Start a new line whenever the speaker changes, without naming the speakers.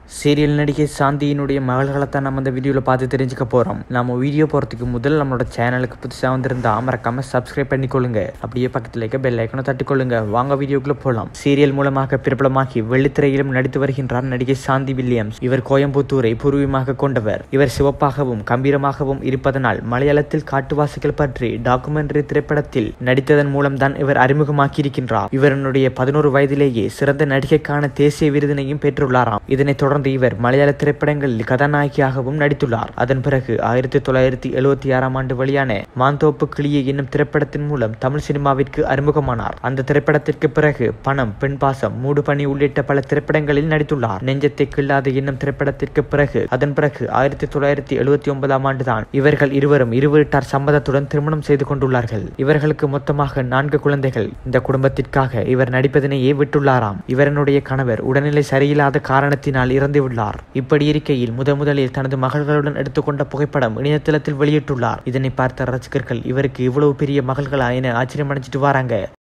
serial நடிகை சாந்தியினுடைய மகள்களை தான் நம்ம இந்த வீடியோவில் பார்த்து தெரிஞ்சுக்க போகிறோம் நம்ம வீடியோ போகிறதுக்கு முதல்ல நம்மளோட சேனலுக்கு புதுசாக வந்திருந்தா மறக்காம சப்ஸ்கிரைப் பண்ணிக்கொள்ளுங்க அப்படியே பக்கத்தில் இருக்க பெல் ஐக்கனை தட்டிக்கொள்ளுங்க வாங்க வீடியோக்குள்ள போகலாம் சீரியல் மூலமாக பிரபலமாகி வெள்ளித்திரையிலும் நடித்து வருகின்றார் நடிகை சாந்தி வில்லியம்ஸ் இவர் கோயம்புத்தூரை பூர்வீகமாக கொண்டவர் இவர் சிவப்பாகவும் கம்பீரமாகவும் இருப்பதனால் மலையாளத்தில் காட்டுவாசிகள் பற்றி டாக்குமெண்டரி திரைப்படத்தில் நடித்ததன் மூலம் தான் இவர் அறிமுகமாக்கியிருக்கின்றார் இவருடைய பதினோரு வயதிலேயே சிறந்த நடிகைக்கான தேசிய விருதினையும் பெற்றுள்ளாராம் இதனைத் தொடர்ந்து இவர் மலையாள திரைப்படங்களில் கதாநாயகியாகவும் நடித்துள்ளார் அதன் பிறகு ஆயிரத்தி தொள்ளாயிரத்தி எழுபத்தி ஆறாம் ஆண்டு வெளியான மாந்தோப்பு கிளியே என்னும் திரைப்படத்தின் மூலம் தமிழ் சினிமாவிற்கு அறிமுகமானார் அந்த திரைப்படத்திற்கு பிறகு பணம் பெண் பாசம் மூடுபனி உள்ளிட்ட பல திரைப்படங்களில் நடித்துள்ளார் நெஞ்சத்தை கில்லாது என்னும் திரைப்படத்திற்கு பிறகு அதன் பிறகு ஆயிரத்தி தொள்ளாயிரத்தி எழுபத்தி ஒன்பதாம் ஆண்டுதான் இவர்கள் இருவரும் இருவரிட்டார் சம்மதத்துடன் திருமணம் செய்து கொண்டுள்ளார்கள் இவர்களுக்கு மொத்தமாக நான்கு குழந்தைகள் இந்த குடும்பத்திற்காக இவர் நடிப்பதனையே விட்டுள்ளாராம் இவரனுடைய கணவர் உடல்நிலை சரியில்லாத காரணத்தினால் இறந்துள்ளார் இப்படி இருக்கையில் முத முதலில் தனது மகள்களுடன் எடுத்துக்கொண்ட புகைப்படம் இணையதளத்தில் வெளியிட்டுள்ளார் இதனை பார்த்த ரசிகர்கள் இவருக்கு இவ்வளவு பெரிய மகள்களா என ஆச்சரியம் அடைஞ்சிட்டு வராங்க